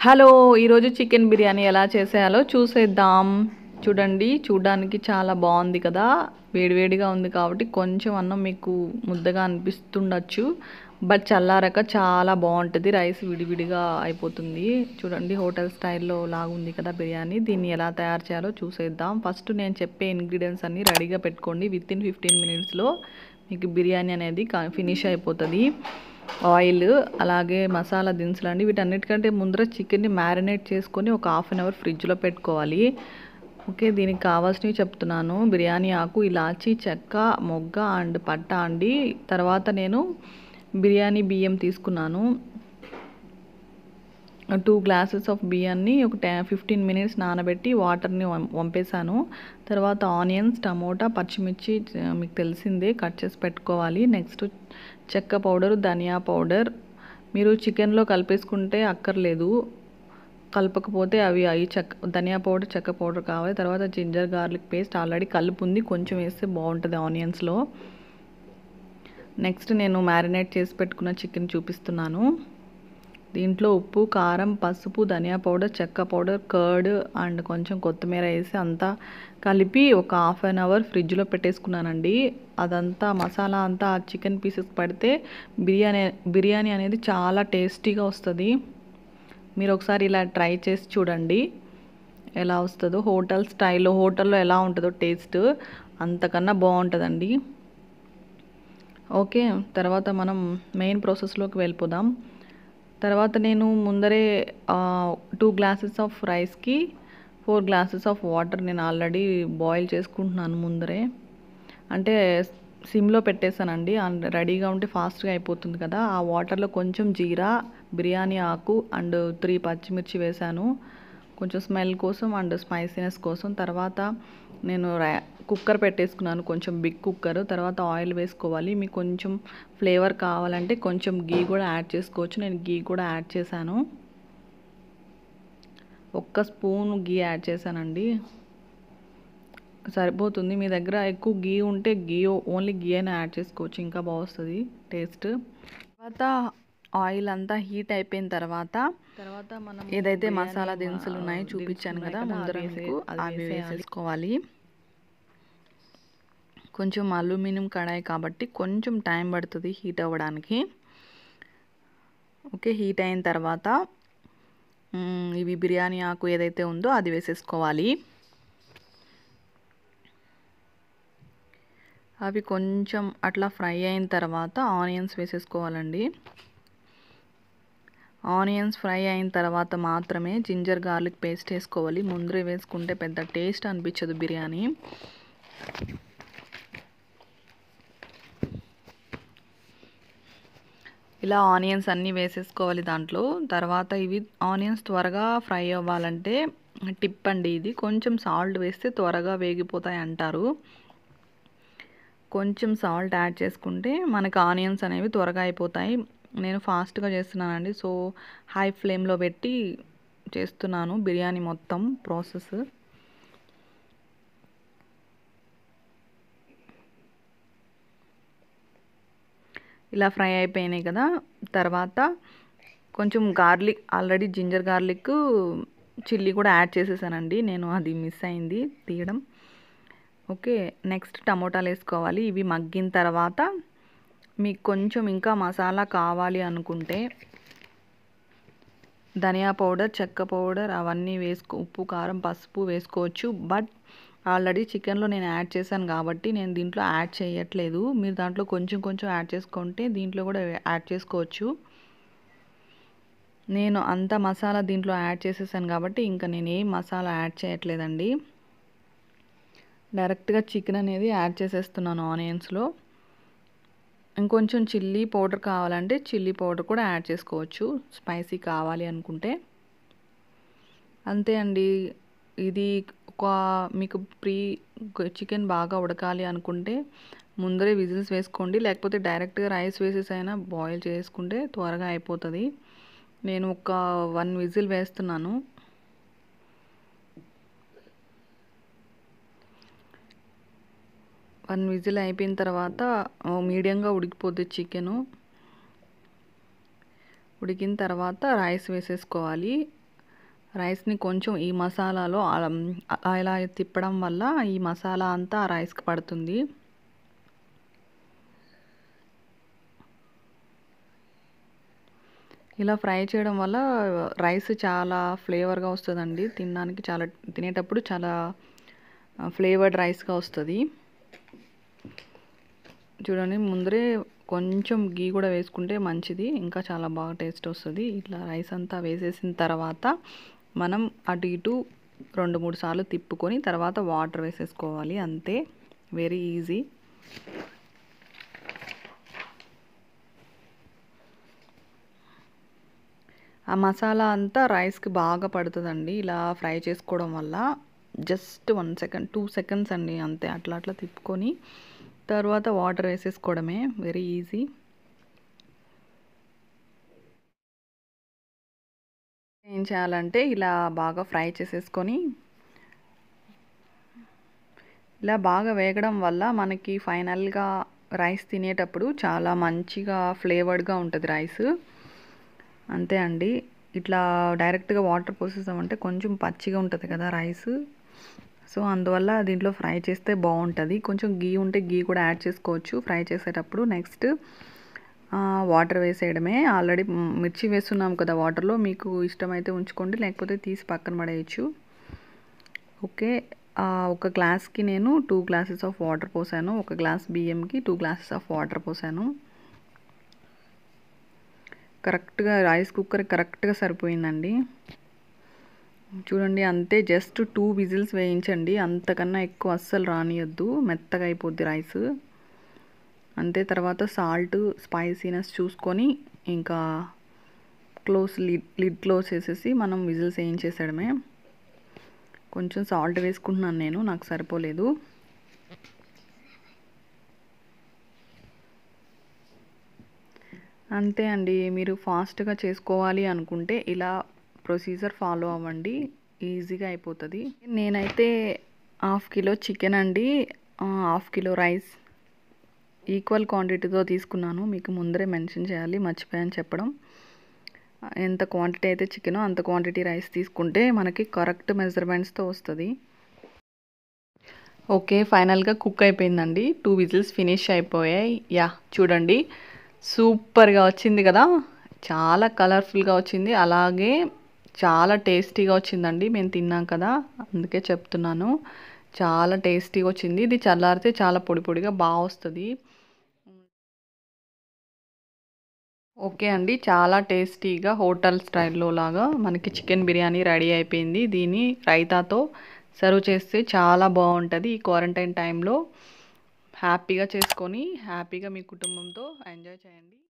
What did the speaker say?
hello ఈరోజు chicken biryani ఎలా చేసేయాలో చూసేద్దాం చూడండి చూడడానికి చాలా బాగుంది కదా వేడివేడిగా ఉంది కాబట్టి కొంచెం అన్నం మీకు ముద్దగా అనిపిస్తుండొచ్చు బట్ చల్లారక చాలా బాగుంటుంది రైస్ విడివిడిగా అయిపోతుంది చూడండి హోటల్ స్టైల్లో లాగుంది కదా బిర్యానీ దీన్ని ఎలా తయారు చేయాలో చూసేద్దాం ఫస్ట్ నేను చెప్పే ఇంగ్రీడియంట్స్ అన్నీ రెడీగా పెట్టుకోండి విత్ ఇన్ ఫిఫ్టీన్ మినిట్స్లో మీకు బిర్యానీ అనేది ఫినిష్ అయిపోతుంది ఆయిల్ అలాగే మసాలా దినుసులు అండి వీటన్నిటికంటే ముందర చికెన్ని మ్యారినేట్ చేసుకొని ఒక హాఫ్ అన్ అవర్ ఫ్రిడ్జ్లో పెట్టుకోవాలి ఓకే దీనికి కావాల్సినవి చెప్తున్నాను బిర్యానీ ఆకు ఇలాచి చెక్క మొగ్గ అండ్ పట్ట అండి తర్వాత నేను బిర్యానీ బియ్యం తీసుకున్నాను టూ గ్లాసెస్ ఆఫ్ బియ్యాన్ని ఒక టెన్ ఫిఫ్టీన్ మినిట్స్ నానబెట్టి వాటర్ని వంపేశాను తర్వాత ఆనియన్స్ టమోటా పచ్చిమిర్చి మీకు తెలిసిందే కట్ చేసి పెట్టుకోవాలి నెక్స్ట్ చెక్క పౌడర్ ధనియా పౌడర్ మీరు చికెన్లో కలిపేసుకుంటే అక్కర్లేదు కలపకపోతే అవి అవి చెక్క ధనియా పౌడర్ చెక్క పౌడర్ కావాలి తర్వాత జింజర్ గార్లిక్ పేస్ట్ ఆల్రెడీ కలుపు ఉంది కొంచెం వేస్తే బాగుంటుంది ఆనియన్స్లో నెక్స్ట్ నేను మ్యారినేట్ చేసి పెట్టుకున్న చికెన్ చూపిస్తున్నాను దీంట్లో ఉప్పు కారం పసుపు ధనియా పౌడర్ చెక్క పౌడర్ కర్డ్ అండ్ కొంచెం కొత్తిమీర వేసి అంతా కలిపి ఒక హాఫ్ అన్ అవర్ ఫ్రిడ్జ్లో పెట్టేసుకున్నానండి అదంతా మసాలా అంతా ఆ చికెన్ పీసెస్ పడితే బిర్యానీ బిర్యానీ అనేది చాలా టేస్టీగా వస్తుంది మీరు ఒకసారి ఇలా ట్రై చేసి చూడండి ఎలా వస్తుందో హోటల్ స్టైల్లో హోటల్లో ఎలా ఉంటుందో టేస్ట్ అంతకన్నా బాగుంటుందండి ఓకే తర్వాత మనం మెయిన్ ప్రాసెస్లోకి వెళ్ళిపోదాం తర్వాత నేను ముందరే టూ గ్లాసెస్ ఆఫ్ రైస్కి ఫోర్ గ్లాసెస్ ఆఫ్ వాటర్ నేను ఆల్రెడీ బాయిల్ చేసుకుంటున్నాను ముందరే అంటే సిమ్లో పెట్టేశానండి రెడీగా ఉంటే ఫాస్ట్గా అయిపోతుంది కదా ఆ వాటర్లో కొంచెం జీరా బిర్యానీ ఆకు అండ్ త్రీ పచ్చిమిర్చి వేశాను కొంచెం స్మెల్ కోసం అండ్ స్పైసీనెస్ కోసం తర్వాత నేను కుక్కర్ పెట్టేసుకున్నాను కొంచెం బిగ్ కుక్కర్ తర్వాత ఆయిల్ వేసుకోవాలి మీకు కొంచెం ఫ్లేవర్ కావాలంటే కొంచెం గీ కూడా యాడ్ చేసుకోవచ్చు నేను గీ కూడా యాడ్ చేశాను ఒక్క స్పూన్ గీ యాడ్ చేశానండి సరిపోతుంది మీ దగ్గర ఎక్కువ గీ ఉంటే గీ ఓన్లీ గీ అయినా యాడ్ చేసుకోవచ్చు ఇంకా బాగుస్తుంది టేస్ట్ తర్వాత ఆయిల్ అంతా హీట్ అయిపోయిన తర్వాత తర్వాత మనం ఏదైతే మసాలా దినుసులు ఉన్నాయో చూపించాను కదా ముందర మీకు అవి వేసేసుకోవాలి కొంచెం అల్యూమినియం కడాయి కాబట్టి కొంచెం టైం పడుతుంది హీట్ అవ్వడానికి ఓకే హీట్ అయిన తర్వాత ఇవి బిర్యానీ ఆకు ఏదైతే ఉందో అది వేసేసుకోవాలి అవి కొంచెం అట్లా ఫ్రై అయిన తర్వాత ఆనియన్స్ వేసేసుకోవాలండి ఆనియన్స్ ఫ్రై అయిన తర్వాత మాత్రమే జింజర్ గార్లిక్ పేస్ట్ వేసుకోవాలి ముందరే వేసుకుంటే పెద్ద టేస్ట్ అనిపించదు బిర్యానీ ఇలా ఆనియన్స్ అన్నీ వేసేసుకోవాలి దాంట్లో తర్వాత ఇవి ఆనియన్స్ త్వరగా ఫ్రై అవ్వాలంటే టిప్ అండి ఇది కొంచెం సాల్ట్ వేస్తే త్వరగా వేగిపోతాయి అంటారు కొంచెం సాల్ట్ యాడ్ చేసుకుంటే మనకు ఆనియన్స్ అనేవి త్వరగా అయిపోతాయి నేను ఫాస్ట్గా చేస్తున్నానండి సో హై ఫ్లేమ్లో పెట్టి చేస్తున్నాను బిర్యానీ మొత్తం ప్రాసెస్ ఇలా ఫ్రై అయిపోయినాయి కదా తర్వాత కొంచెం garlic already ginger garlic chilli కూడా యాడ్ చేసేసానండి నేను అది మిస్ అయింది తీయడం ఓకే నెక్స్ట్ టమోటాలు వేసుకోవాలి ఇవి మగ్గిన తర్వాత మీకు కొంచెం ఇంకా మసాలా కావాలి అనుకుంటే ధనియా పౌడర్ చెక్క పౌడర్ అవన్నీ వేసుకో ఉప్పు కారం పసుపు వేసుకోవచ్చు బట్ ఆల్రెడీ చికెన్లో నేను యాడ్ చేశాను కాబట్టి నేను దీంట్లో యాడ్ చేయట్లేదు మీరు దాంట్లో కొంచెం కొంచెం యాడ్ చేసుకుంటే దీంట్లో కూడా యాడ్ చేసుకోవచ్చు నేను అంత మసాలా దీంట్లో యాడ్ చేసేసాను కాబట్టి ఇంకా నేను ఏం మసాలా యాడ్ చేయట్లేదండి డైరెక్ట్గా చికెన్ అనేది యాడ్ చేసేస్తున్నాను ఆనియన్స్లో ఇంకొంచెం చిల్లీ పౌడర్ కావాలంటే చిల్లీ పౌడర్ కూడా యాడ్ చేసుకోవచ్చు స్పైసీ కావాలి అనుకుంటే అంతే అండి ఇది ఒక మీకు ప్రీ చికెన్ బాగా ఉడకాలి అనుకుంటే ముందరే విజిల్స్ వేసుకోండి లేకపోతే డైరెక్ట్గా రైస్ వేసేసి అయినా బాయిల్ చేసుకుంటే త్వరగా అయిపోతుంది నేను ఒక వన్ విజిల్ వేస్తున్నాను వన్ విజిల్ అయిపోయిన తర్వాత మీడియంగా ఉడికిపోద్ది చికెను ఉడికిన తర్వాత రైస్ వేసేసుకోవాలి రైస్ని కొంచెం ఈ మసాలాలో అలా అలా ఇలా తిప్పడం వల్ల ఈ మసాలా అంతా ఆ రైస్కి పడుతుంది ఇలా ఫ్రై చేయడం వల్ల రైస్ చాలా ఫ్లేవర్గా వస్తుందండి తినడానికి చాలా తినేటప్పుడు చాలా ఫ్లేవర్డ్ రైస్గా వస్తుంది చూడండి ముందరే కొంచెం గీ కూడా వేసుకుంటే మంచిది ఇంకా చాలా బాగా టేస్ట్ వస్తుంది ఇట్లా రైస్ అంతా వేసేసిన తర్వాత మనం అటు ఇటు రెండు మూడు సార్లు తిప్పుకొని తర్వాత వాటర్ వేసేసుకోవాలి అంతే వెరీ ఈజీ ఆ మసాలా అంతా రైస్కి బాగా పడుతుందండి ఇలా ఫ్రై చేసుకోవడం వల్ల just one second two seconds అండి అంతే అట్లా అట్లా తిప్పుకొని తర్వాత వాటర్ వేసేసుకోవడమే వెరీ ఈజీ ఏం చేయాలంటే ఇలా బాగా ఫ్రై చేసేసుకొని ఇలా బాగా వేగడం వల్ల మనకి ఫైనల్గా రైస్ తినేటప్పుడు చాలా మంచిగా ఫ్లేవర్డ్గా ఉంటుంది రైస్ అంతే అండి ఇట్లా డైరెక్ట్గా వాటర్ పోసేసామంటే కొంచెం పచ్చిగా ఉంటుంది కదా రైస్ సో అందువల్ల దీంట్లో ఫ్రై చేస్తే బాగుంటుంది కొంచెం గీ ఉంటే గీ కూడా యాడ్ చేసుకోవచ్చు ఫ్రై చేసేటప్పుడు నెక్స్ట్ వాటర్ వేసేయడమే ఆల్రెడీ మిర్చి వేస్తున్నాం కదా వాటర్లో మీకు ఇష్టమైతే ఉంచుకోండి లేకపోతే తీసి పక్కన పడేయచ్చు ఓకే ఒక గ్లాస్కి నేను టూ గ్లాసెస్ ఆఫ్ వాటర్ పోసాను ఒక గ్లాస్ బియ్యంకి టూ గ్లాసెస్ ఆఫ్ వాటర్ పోసాను కరెక్ట్గా రైస్ కుక్కర్ కరెక్ట్గా సరిపోయిందండి చూడండి అంతే జస్ట్ టూ విజిల్స్ వేయించండి అంతకన్నా ఎక్కువ అస్సలు రానియద్దు మెత్తగా అయిపోద్ది రైస్ అంతే తర్వాత సాల్ట్ స్పైసీనెస్ చూసుకొని ఇంకా క్లోజ్ లిడ్ లిడ్ క్లోజ్ చేసేసి మనం విజిల్స్ వేయించేసేయడమే కొంచెం సాల్ట్ వేసుకుంటున్నాను నేను నాకు సరిపోలేదు అంతే అండి మీరు ఫాస్ట్గా చేసుకోవాలి అనుకుంటే ఇలా ప్రొసీజర్ ఫాలో అవ్వండి ఈజీగా అయిపోతుంది నేనైతే హాఫ్ కిలో చికెన్ అండి హాఫ్ కిలో రైస్ ఈక్వల్ క్వాంటిటీతో తీసుకున్నాను మీకు ముందరే మెన్షన్ చేయాలి మర్చిపోయాను చెప్పడం ఎంత క్వాంటిటీ అయితే చికెనో అంత క్వాంటిటీ రైస్ తీసుకుంటే మనకి కరెక్ట్ మెజర్మెంట్స్తో వస్తుంది ఓకే ఫైనల్గా కుక్ అయిపోయిందండి టూ విజిల్స్ ఫినిష్ అయిపోయాయి యా చూడండి సూపర్గా వచ్చింది కదా చాలా కలర్ఫుల్గా వచ్చింది అలాగే చాలా టేస్టీగా వచ్చిందండి మేము తిన్నాం కదా అందుకే చెప్తున్నాను చాలా టేస్టీగా వచ్చింది ఇది చల్లారితే చాలా పొడి పొడిగా బాగా వస్తుంది ఓకే అండి చాలా టేస్టీగా హోటల్ స్టైల్లో లాగా మనకి చికెన్ బిర్యానీ రెడీ అయిపోయింది దీన్ని రైతాతో సర్వ్ చేస్తే చాలా బాగుంటుంది ఈ క్వారంటైన్ టైంలో హ్యాపీగా చేసుకొని హ్యాపీగా మీ కుటుంబంతో ఎంజాయ్ చేయండి